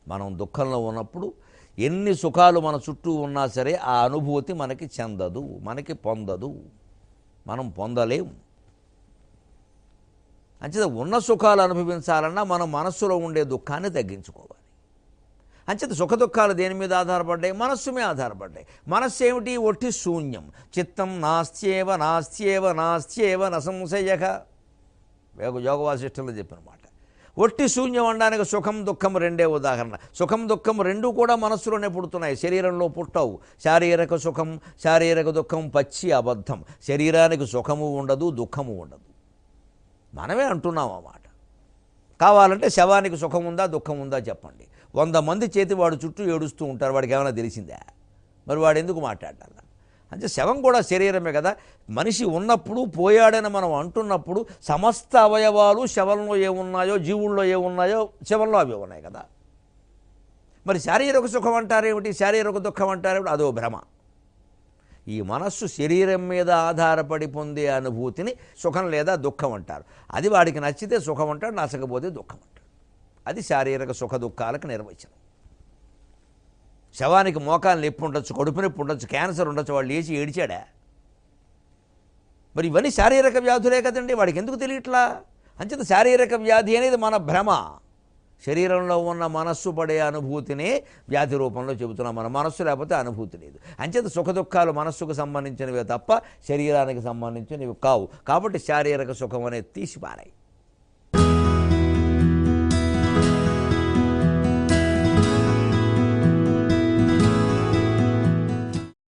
మనం దుఃఖంలో ఉన్నప్పుడు ఎన్ని సుఖాలు మన చుట్టూ ఉన్నా సరే ఆ అనుభూతి మనకి చెందదు మనకి పొందదు మనం పొందలేము అంచేత ఉన్న సుఖాలు అనుభవించాలన్నా మన మనస్సులో ఉండే దుఃఖాన్ని తగ్గించుకోవాలి అంచేత సుఖ దుఃఖాలు దేని మీద ఆధారపడ్డాయి మనస్సు మీద ఆధారపడ్డాయి మనస్సు ఏమిటి ఒట్టి శూన్యం చిత్తం నాస్త్యేవ నాస్త్యేవ నాస్త్యేవ నసంశయక యోగ యోగ వాసిష్టంలో చెప్పిన మాట ఒట్టి శూన్యం అనడానికి సుఖం దుఃఖం రెండే ఉదాహరణ సుఖం దుఃఖం రెండు కూడా మనస్సులోనే పుడుతున్నాయి శరీరంలో పుట్టవు శారీరక సుఖం శారీరక దుఃఖం పచ్చి అబద్ధం శరీరానికి సుఖము ఉండదు దుఃఖము ఉండదు మనమే అంటున్నాం అన్నమాట కావాలంటే శవానికి సుఖం ఉందా దుఃఖం ఉందా చెప్పండి వంద మంది చేతి వాడు చుట్టూ ఏడుస్తూ ఉంటారు వాడికి ఏమైనా తెలిసిందా మరి వాడు ఎందుకు మాట్లాడాలి అంటే శవం కూడా శరీరమే కదా మనిషి ఉన్నప్పుడు పోయాడని మనం అంటున్నప్పుడు సమస్త అవయవాలు శవంలో ఏమున్నాయో జీవుల్లో ఏమున్నాయో శవంలో అవి ఉన్నాయి కదా మరి శారీరక సుఖం అంటారేమిటి శారీరక దుఃఖం అంటారేమిటి అదో భ్రమ ఈ మనస్సు శరీరం మీద ఆధారపడి పొందే అనుభూతిని సుఖం లేదా దుఃఖం అంటారు అది వాడికి నచ్చితే సుఖం అంటాడు నచ్చకపోతే దుఃఖం అంటాడు అది శారీరక సుఖ దుఃఖాలకు నిర్వచనం శవానికి మోకాలు నొప్పి ఉండొచ్చు కడుపు నొప్పి ఉండొచ్చు క్యాన్సర్ ఉండొచ్చు వాళ్ళు లేచి ఏడిచాడా మరి ఇవన్నీ శారీరక వ్యాధులే కదండి వాడికి ఎందుకు తెలియట్లా అంచేత శారీరక వ్యాధి అనేది మన భ్రమ శరీరంలో ఉన్న మనస్సు పడే అనుభూతినే వ్యాధి రూపంలో చెబుతున్నాం మన మనస్సు లేకపోతే అనుభూతి లేదు అంచేత సుఖ దుఃఖాలు మనస్సుకు సంబంధించినవే తప్ప శరీరానికి సంబంధించినవి కావు కాబట్టి శారీరక సుఖం అనేది తీసిపారాయి